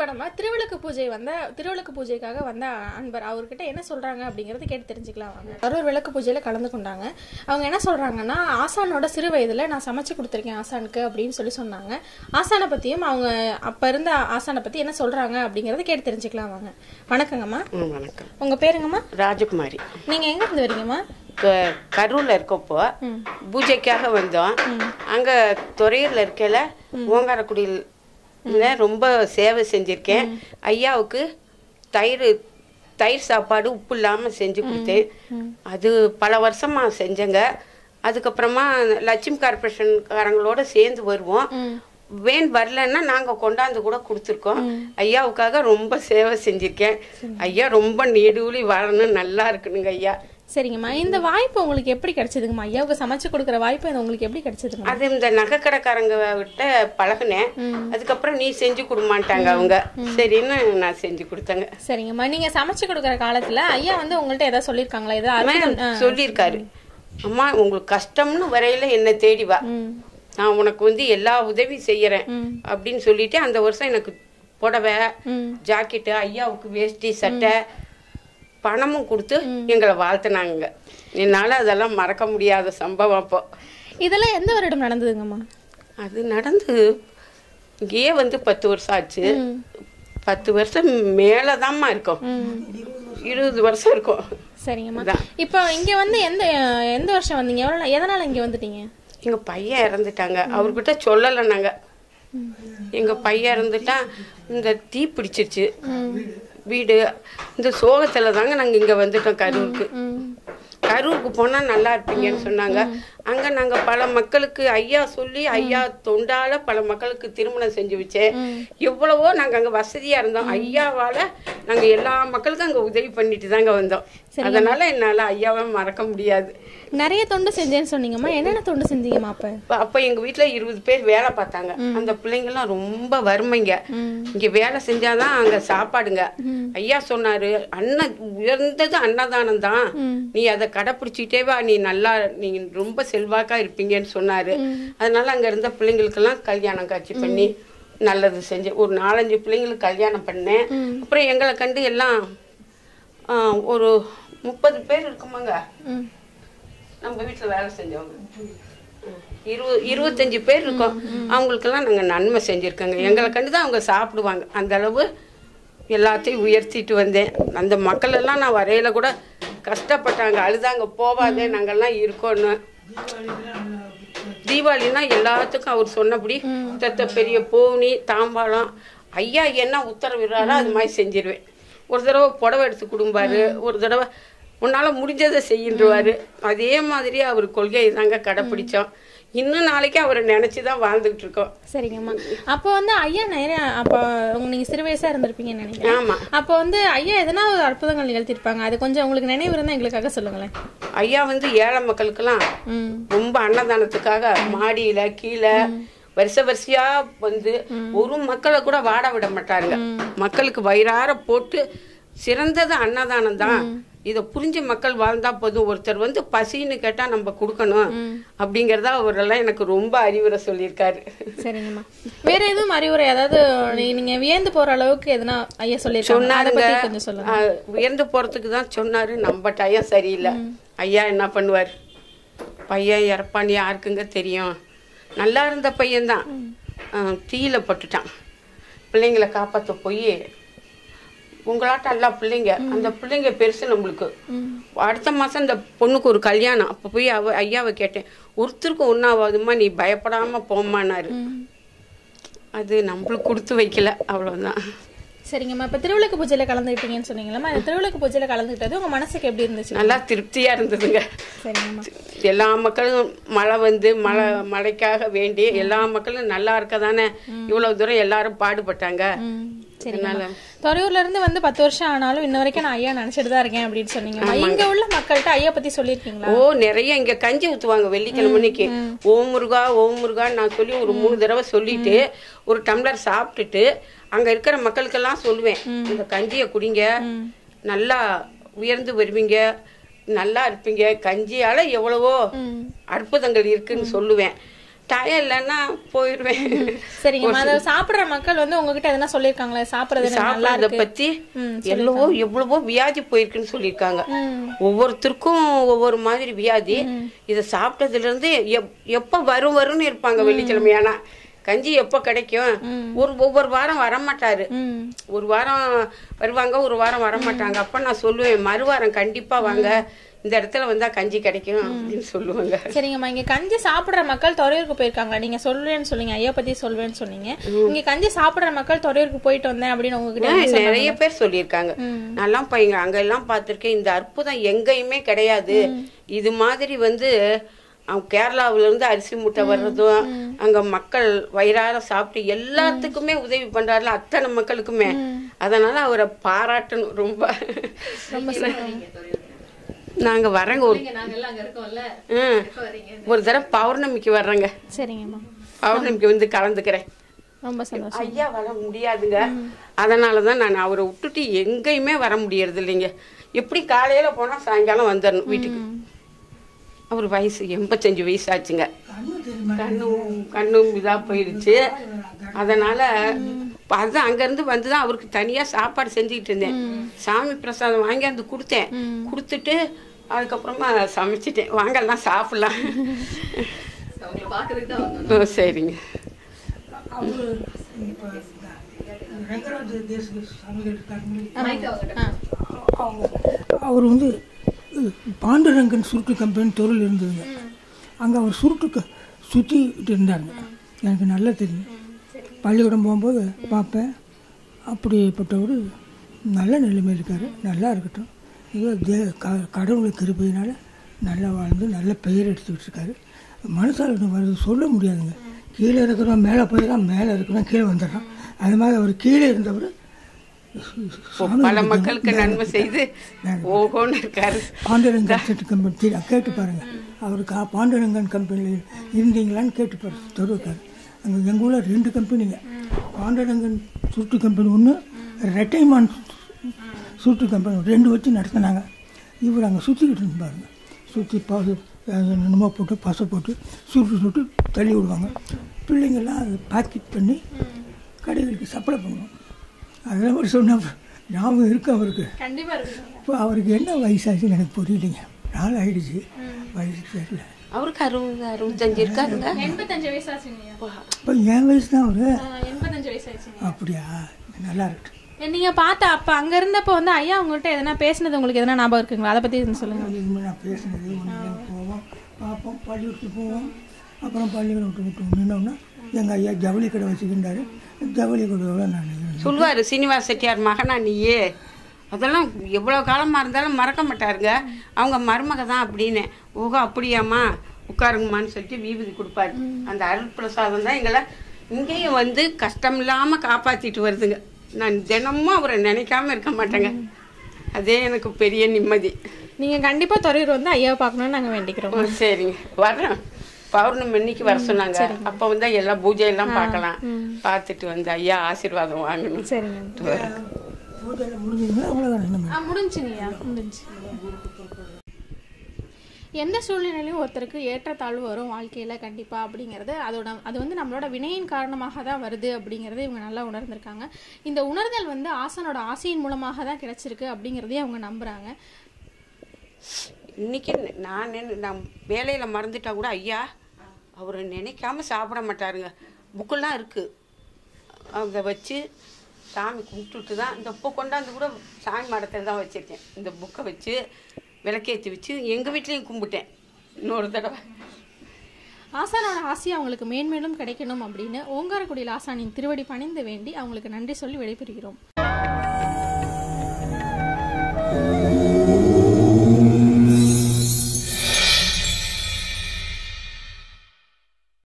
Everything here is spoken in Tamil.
இப்ப நம்ம திருவிளக்கு பூஜை வந்த திருவிளக்கு பூஜைக்காக வந்த அன்பர் அவர்கிட்ட என்ன சொல்றாங்க அப்படிங்கறது கேட்டு தெரிஞ்சுக்கலாம் வாங்க ஒரு விளக்கு பூஜையில கலந்து கொண்டாங்க அவங்க என்ன சொல்றாங்கன்னா ஆசானோட சிறு வயதுல நான் சமைச்சு கொடுத்துருக்கேன் ஆசானுக்கு அப்படின்னு சொல்லி சொன்னாங்க ஆசானை பத்தியும் அவங்க அப்ப இருந்த ஆசானை பத்தி என்ன சொல்றாங்க அப்படிங்கறத கேட்டு தெரிஞ்சுக்கலாம் வாங்க வணக்கங்கம்மா ம், வணக்கம் உங்க பேருங்கம்மா ராஜகுமாரி நீங்க எங்க இருந்து வரீங்கம்மா இப்போ கரூரில் இருக்கப்போ பூஜைக்காக வந்தோம் அங்கே துறையூரில் இருக்கையில ஓங்காரக்குடியில் ரொம்ப சேவை செஞ்சுருக்கேன் ஐயாவுக்கு தயிர் தயிர் சாப்பாடு உப்பு இல்லாமல் செஞ்சு கொடுத்தேன் அது பல வருஷமாக செஞ்சேங்க அதுக்கப்புறமா லட்சுமி கார்பரேஷன்காரங்களோட சேர்ந்து வருவோம் வேன் வரலன்னா நாங்கள் கொண்டாந்து கூட கொடுத்துருக்கோம் ஐயாவுக்காக ரொம்ப சேவை செஞ்சுருக்கேன் ஐயா ரொம்ப நீடூழி வாழணும் நல்லா இருக்கணுங்க ஐயா சரிங்கம்மா இந்த வாய்ப்பு உங்களுக்கு எப்படி கிடைச்சதுங்கம்மா ஐயாவுக்கு சமைச்சு கொடுக்குற வாய்ப்பு இது உங்களுக்கு எப்படி கிடைச்சதுங்க அது இந்த நகைக்கடைக்காரங்க கிட்ட பழகுனேன் அதுக்கப்புறம் நீ செஞ்சு கொடுமாட்டாங்க அவங்க சரின்னு நான் செஞ்சு கொடுத்தேங்க சரிங்கம்மா நீங்க சமைச்சு கொடுக்குற காலத்துல ஐயா வந்து உங்கள்ட்ட ஏதாவது சொல்லிருக்காங்களா ஏதாவது மேம் அற்புதம்? ஆ. சொல்லியிருக்காரு அம்மா உங்களுக்கு கஷ்டம்னு வரையில என்ன தேடி வா ம். நான் உனக்கு வந்து எல்லா உதவி செய்யறேன் அப்படின்னு சொல்லிட்டு அந்த வருஷம் எனக்கு புடவை ம். ஜாக்கெட்டு ஐயாவுக்கு வேஷ்டி சட்டை பணமும் கொடுத்து எங்களை வாழ்த்துனாங்க என்னால் அதெல்லாம் மறக்க முடியாத சம்பவம் அப்போ இதெல்லாம் எந்த வருடம் நடந்ததுங்கம்மா அது நடந்து இங்கேயே வந்து பத்து வருஷம் ஆச்சு பத்து வருஷம் மேலதாம்மா இருக்கும் இருபது வருஷம் இருக்கும் சரிங்கம்மா அதான். இப்போ இங்க வந்து எந்த எந்த வருஷம் வந்தீங்க எவ்வளவு நா- எதனால இங்க வந்துட்டீங்க எங்க பையன் இறந்துட்டாங்க அவர்கிட்ட சொல்லலை நாங்க எங்க பையன் இறந்துட்டா இந்த தீ பிடிச்சிருச்சு வீடு இந்த சோகத்துல தாங்க நாங்க இங்க வந்துட்டோம் கரூருக்கு கரூருக்கு போனா நல்லா இருப்பீங்கன்னு சொன்னாங்க அங்க நாங்க பல மக்களுக்கு ஐயா சொல்லி ஐயா தொண்டால பல மக்களுக்கு திருமணம் செஞ்சு வச்சேன் எவ்வளவோ நாங்க அங்க வசதியா இருந்தோம் ஐயாவால நாங்க எல்லா மக்களுக்கும் அங்க உதவி பண்ணிட்டு தாங்க வந்தோம் அதனால என்னால ஐயாவை மறக்க முடியாது நிறைய தொண்டு செஞ்சேன்னு சொன்னீங்கம்மா என்னென்ன தொண்டு செஞ்சீங்கம்மா அப்ப அப்ப- அப்ப எங்க வீட்ல இருபது பேர் வேலை பார்த்தாங்க அந்த பிள்ளைங்க எல்லாம் ரொம்ப வறுமைங்க இங்க வேலை செஞ்சாதான் அங்க சாப்பாடுங்க ஐயா சொன்னாரு அண்ணன் உயர்ந்தது அன்னதானம் தான் நீ அதை கடைப்பிடிச்சிட்டே வா நீ நல்லா நீ ரொம்ப செல்வாக்கா இருப்பீங்கன்னு சொன்னாரு அதனால அங்க இருந்த பிள்ளைங்களுக்கெல்லாம் கல்யாணம் காட்சி பண்ணி நல்லது செஞ்சேன் ஒரு நாலஞ்சு பிள்ளைங்களுக்கு கல்யாணம் பண்ணேன் அப்புறம் எங்களை கண்டு எல்லாம் ஆ, ஒரு முப்பது பேர் இருக்குமாங்க ம். நம்ம வீட்டுல வேலை செஞ்சவங்க இருபது இருபத்தஞ்சு பேர் இருக்கோம் அவங்களுக்கெல்லாம் நாங்க நன்மை செஞ்சிருக்கோங்க எங்களை கண்டு தான் அவங்க சாப்பிடுவாங்க அந்த அளவு எல்லாத்தையும் உயர்த்திட்டு வந்தேன் அந்த மக்கள் எல்லாம் நான் வரையில கூட கஷ்டப்பட்டாங்க அழுதாங்க போவாதே நாங்கெல்லாம் இருக்கோன்னு தீபாவளினா எல்லாத்துக்கும் அவர் சொன்னபடி தத்த பெரிய பூனி தாம்பாளம் ஐயா என்ன உத்தரவிடுறாரோ அது மாதிரி செஞ்சிருவேன் ஒரு தடவை புடவை எடுத்து கொடும்பாரு ஒரு தடவை உன்னால முடிஞ்சதை செய்யின்றுவாரு அதே மாதிரி அவர் கொள்கையை தாங்க கடைப்பிடிச்சோம் இன்னும் நாளைக்கு அவரை நினைச்சு தான் வாழ்ந்துகிட்டு இருக்கோம் சரிங்கம்மா அப்போ வந்து ஐயா நிறைய அப்போ உங்க நீங்க சிறு வயசா இருந்திருப்பீங்கன்னு நினைக்கிறேன் ஆமா அப்போ வந்து ஐயா எதனா ஒரு அற்புதங்கள் நிகழ்த்திருப்பாங்க அது கொஞ்சம் உங்களுக்கு நினைவு இருந்தா எங்களுக்காக சொல்லுங்களேன் ஐயா வந்து ஏழை மக்களுக்கெல்லாம் ம் ரொம்ப அன்னதானத்துக்காக மாடியில கீழே வருஷ வரிசையா வந்து ஒரு மக்களை கூட வாட விட மாட்டாருங்க மக்களுக்கு வயிறார போட்டு சிறந்தது அன்னதானம் தான் இதை புரிஞ்சு மக்கள் வாழ்ந்தா போதும் ஒருத்தர் வந்து பசின்னு கேட்டா நம்ம கொடுக்கணும் அப்படிங்கறத அவரெல்லாம் எனக்கு ரொம்ப அறிவுரை சொல்லியிருக்காரு சரிங்கம்மா வேற எதுவும் அறிவுரை அதாவது நீ- நீங்க வியந்து போற அளவுக்கு எதுனா ஐயா சொல்லிருக்காங்க அதை சொன்னாருங்க பத்தி கொஞ்சம் சொல்லுங்க ஆஹ், உயர்ந்து போறதுக்கு தான் சொன்னாரு நம்ம டயம் சரியில்லை ஐயா என்ன பண்ணுவார் பையன் இறப்பான்னு யாருக்குங்க தெரியும் நல்லா இருந்த பையன்தான் ஆஹ், தீயில பட்டுட்டான் பிள்ளைங்களை காப்பாற்ற போய் உங்களாட்ட எல்லா பிள்ளைங்க அந்த பிள்ளைங்க பெருசு நம்மளுக்கு அடுத்த மாசம் இந்த பொண்ணுக்கு ஒரு கல்யாணம் அப்ப போய் அவ ஐயாவை கேட்டேன் ஒருத்தருக்கும் ஒன்றாவதுமா நீ பயப்படாம போம்மானாரு அது நம்மளுக்கு கொடுத்து வைக்கல அவ்வளவுதான் சரிங்கம்மா இப்ப திருவிளக்கு பூஜையில கலந்துக்கிட்டீங்கன்னு சொன்னீங்களா இந்த திருவிளக்கு பூஜையில கலந்துக்கிட்டது உங்க மனசுக்கு எப்படி இருந்துச்சு நல்லா திருப்தியா இருந்ததுங்க சரிங்கம்மா எல்லா மக்களும் மழை வந்து மழை மழைக்காக வேண்டி எல்லா மக்களும் நல்லா இருக்க தானே இவ்வளவு தூரம் எல்லாரும் பாடுபட்டாங்க ம், சரிங்கம்மா துறையூர்ல இருந்து வந்து பத்து வருஷம் ஆனாலும் இன்ன வரைக்கும் நான் ஐயா நினைச்சிட்டு தான் இருக்கேன் அப்படின்னு சொன்னீங்கம்மா இங்க உள்ள மக்கள்கிட்ட ஐயா பத்தி சொல்லியிருக்கீங்களா ஓ நிறைய இங்க கஞ்சி ஊத்துவாங்க வெள்ளிக்கிழமைக்கு ஓம் முருகா ஓம் முருகான்னு நான் சொல்லி ஒரு மூணு தடவை சொல்லிட்டு ஒரு டம்ளர் சாப்பிட்டுட்டு அங்க இருக்கிற மக்களுக்கெல்லாம் சொல்லுவேன் இந்த கஞ்சியை குடிங்க நல்லா உயர்ந்து வருவீங்க நல்லா இருப்பீங்க கஞ்சியால எவ்வளவோ அற்புதங்கள் இருக்குன்னு சொல்லுவேன் டயம் இல்லைன்னா போயிடுவேன் சரிங்கம்மா அதை சாப்பிடுற மக்கள் வந்து உங்ககிட்ட எதனா சொல்லியிருக்காங்களா சாப்பிடுறது எனக்கு நல்லா சாப்பிட்றத இருக்கு பத்தி ம், எவ்வளவோ எவ்வளவோ வியாதி போயிருக்குன்னு சொல்லியிருக்காங்க ம். ஒவ்வொருத்தருக்கும் ஒவ்வொரு மாதிரி வியாதி இதை சாப்பிட்டதுல இருந்து எப்- எப்ப வரும் வரும்னு இருப்பாங்க வெள்ளிக்கிழமை ஆனா கஞ்சி எப்ப கிடைக்கும் ஒரு ஒவ்வொரு வாரம் வரமாட்டாரு ம் ஒரு வாரம் வருவாங்க ஒரு வாரம் வரமாட்டாங்க அப்ப நான் சொல்லுவேன் மறுவாரம் கண்டிப்பா வாங்க இந்த இடத்துல வந்தா கஞ்சி கிடைக்கும் அப்படின்னு சொல்லுவாங்க சரிங்கம்மா இங்க கஞ்சி சாப்பிடுற மக்கள் துறையூருக்கு போயிருக்காங்களா நீங்க சொல்லுவேன்னு சொன்னீங்க ஐயா பத்தி சொல்வேன்னு சொன்னீங்க இங்க கஞ்சி சாப்பிடுற மக்கள் துறையூருக்கு போயிட்டு வந்தேன் அப்படின்னு உங்ககிட்ட ஆ, என்ன சொன்னாங்க? நிறைய பேர் சொல்லியிருக்காங்க நல்லா பையங்க அங்க எல்லாம் பார்த்திருக்கேன் இந்த அற்புதம் எங்கேயுமே கிடையாது இது மாதிரி வந்து அவங்க கேரளாவுல இருந்து அரிசி மூட்டை வர்றதும் அங்க மக்கள் வயிறார சாப்பிட்டு எல்லாத்துக்குமே உதவி பண்றாருல அத்தனை மக்களுக்குமே அதனால அவரை பாராட்டணும் ரொம்ப நாங்க வரங்க ஒரு ம். ஒரு தடவை பௌர்ணமிக்கு வர்றேங்க சரிங்கம்மா பௌர்ணமிக்கு வந்து கலந்துக்கிறேன் ரொம்ப சந்தோஷம் ஐயா வர முடியாதுங்க அதனால தான் நான் அவரை விட்டுட்டு எங்கேயுமே வர முடியறது இல்லைங்க எப்படி காலையில போனா சாயங்காலம் வந்துடணும் வீட்டுக்கு அவர் வயசு எண்பத்தஞ்சு வயசு ஆச்சுங்க கண்ணும் கண்ணும் இதா போயிடுச்சு அதனால அதுதான் அங்கேருந்து வந்து தான் அவருக்கு தனியா சாப்பாடு செஞ்சுக்கிட்டு இருந்தேன் சாமி பிரசாதம் வாங்கி வந்து கொடுத்தேன் கொடுத்துட்டு அதுக்கப்புறமா சமைச்சிட்டேன் வாங்கலாம் சாப்பிடலாம் ஓ சரிங்க அவரு இப்போ ரங்கராஜ தேசிக சாமிகள் இருக்காங்க அவங்க அவர் வந்து அஹ், பாண்டுரங்கன் சுருட்டு கம்பெனி தொழில் இருந்ததுங்க அங்கே அவர் சுருட்டு க சுற்றிட்டு இருந்தாருங்க எனக்கு நல்லா தெரியும் பள்ளிக்கூடம் போகும்போது பார்ப்பேன் அப்படிப்பட்டவர் நல்ல நிலைமையில் இருக்கார் நல்லா இருக்கட்டும் இது தே க கடவுளை கிருபையினால நல்லா வாழ்ந்து நல்ல பெயர் எடுத்துக்கிட்டு இருக்காரு மனசால் வருது சொல்ல முடியாதுங்க கீழே இருக்கிறவன் மேலே போயிடறான் மேலே இருக்கிறவன் கீழே வந்துடுறான் அது மாதிரி அவர் கீழே இருந்தவர் பல மக்களுக்கு நன்மை செய்து ஓஹோன்னு இருக்காரு பாண்டுரங்கன் செட்டு கம்பெனி தெரி- கேட்டு பாருங்க அவர் கா பாண்டுரங்கன் கம்பெனியில் இருந்தீங்களான்னு கேட்டு பாரு தருவார் அங்கே எங்கள் ஊரில் ரெண்டு கம்பெனிங்க பாண்டுரங்கன் சுருட்டு கம்பெனி ஒன்று ரெட்டைமான் சுருட்டு கம்பெனி ரெண்டு வச்சு நடத்தினாங்க இவர் அங்கே சுற்றிக்கிட்டு இருந்தாருங்க சுற்றி பாசு என்னமோ போட்டு பசை போட்டு சுருட்டு சுட்டு தள்ளி விடுவாங்க பிள்ளைங்கள்லாம் அதை பேக்கெட் பண்ணி கடைகளுக்கு சப்ளை பண்ணுவோம் அதெல்லாம் அவர் சொன்ன ஞாபகம் இருக்கு அவருக்கு கண்டிப்பா இருக்கு இப்போ அவருக்கு என்ன வயசாச்சுன்னு எனக்கு புரியலைங்க நாள் ஆயிடுச்சு வயசு தெரியல அவருக்கு அறுபது அறுபத்தஞ்சு இருக்காருங்க எண்பத்தஞ்சு வயசு ஆச்சுங்க இப்போ என் வயசு தான் அவரு எண்பத்தஞ்சு வயசு ஆச்சுங்க அப்படியா நல்லா இருக்கட்டும் நீங்க பார்த்த அப்ப அங்க இருந்தப்ப வந்து ஐயா உங்ககிட்ட எதனா பேசுனது உங்களுக்கு எதனா ஞாபகம் இருக்குங்களா அதை பத்தி எதுவும் சொல்லுங்க அதிகமாக நான் பேசினது ஒன்று போவோம் பார்ப்போம் பள்ளிக்கூடத்துக்கு போவோம் அப்புறம் பள்ளிக்கூடம் விட்டு விட்டு நின்னோம்னா எங்கள் ஐயா ஜவுளி கடை வச்சுக்கிட்டாரு ஜவுளி கடையோட நான் இருந்தேன். சொல்லுவாரு சீனிவாச செட்டியார் மகனா நீயே அதெல்லாம் எவ்வளோ காலமாக இருந்தாலும் மறக்க மாட்டாருங்க அவங்க மருமக தான் அப்படின்னு ஓஹோ அப்படியாம்மா உட்காருங்கம்மான்னு சொல்லிட்டு வீபதி கொடுப்பாரு அந்த அருள் பிரசாதம் தான் எங்களை இங்கேயும் வந்து கஷ்டம் இல்லாமல் காப்பாற்றிட்டு வருதுங்க நான் தினமும் அவரை நினைக்காம இருக்க மாட்டேங்க அதே எனக்கு பெரிய நிம்மதி நீங்க கண்டிப்பா துறையூர் வந்து ஐயாவை பார்க்கணும்னு நாங்க வேண்டிக்கிறோம் ஓ, சரிங்க வர்றேன் பௌர்ணமி அன்னைக்கு வர சொன்னாங்க அப்போ வந்து எல்லா பூஜை எல்லாம் பார்க்கலாம் பார்த்துட்டு வந்து ஐயா ஆசீர்வாதம் வாங்கணும் சரிங்க பூஜையில் முடிஞ்சதுன்னா அவ்வளோதான் நம்ம ஆ முடிஞ்சுங்கய்யா முடிஞ்சு எந்த சூழ்நிலையிலும் ஒருத்தருக்கு ஏற்றத்தாழ்வு வரும் வாழ்க்கையில கண்டிப்பா அப்படிங்கிறது அதோட அது வந்து நம்மளோட வினையின் காரணமாக தான் வருது அப்படிங்கறதை இவங்க நல்லா உணர்ந்திருக்காங்க இந்த உணர்தல் வந்து ஆசனோட ஆசையின் மூலமாக தான் கிடைச்சிருக்கு அப்படிங்கறதையும் அவங்க நம்புறாங்க இன்னைக்கு நான் நின்னு- நான் வேலையில மறந்துட்டா கூட ஐயா அவர் நினைக்காம சாப்பிட மாட்டாருங்க புக்கெல்லாம் இருக்கு அதை வச்சு சாமி கும்பிட்டுட்டு தான் இந்த இப்போ கொண்டாந்து கூட சாமி மடத்தில் தான் வச்சிருக்கேன் இந்த புக்கை வச்சு விளக்கேற்றி வச்சு எங்கள் வீட்லேயும் கும்பிட்டேன் இன்னொரு தடவை ஆசானோட ஆசை அவங்களுக்கு மேன்மேலும் கிடைக்கணும் அப்படின்னு ஓங்காரக்குடியில் ஆசானின் திருவடி பணிந்து வேண்டி அவங்களுக்கு நன்றி சொல்லி விடைபெறுகிறோம்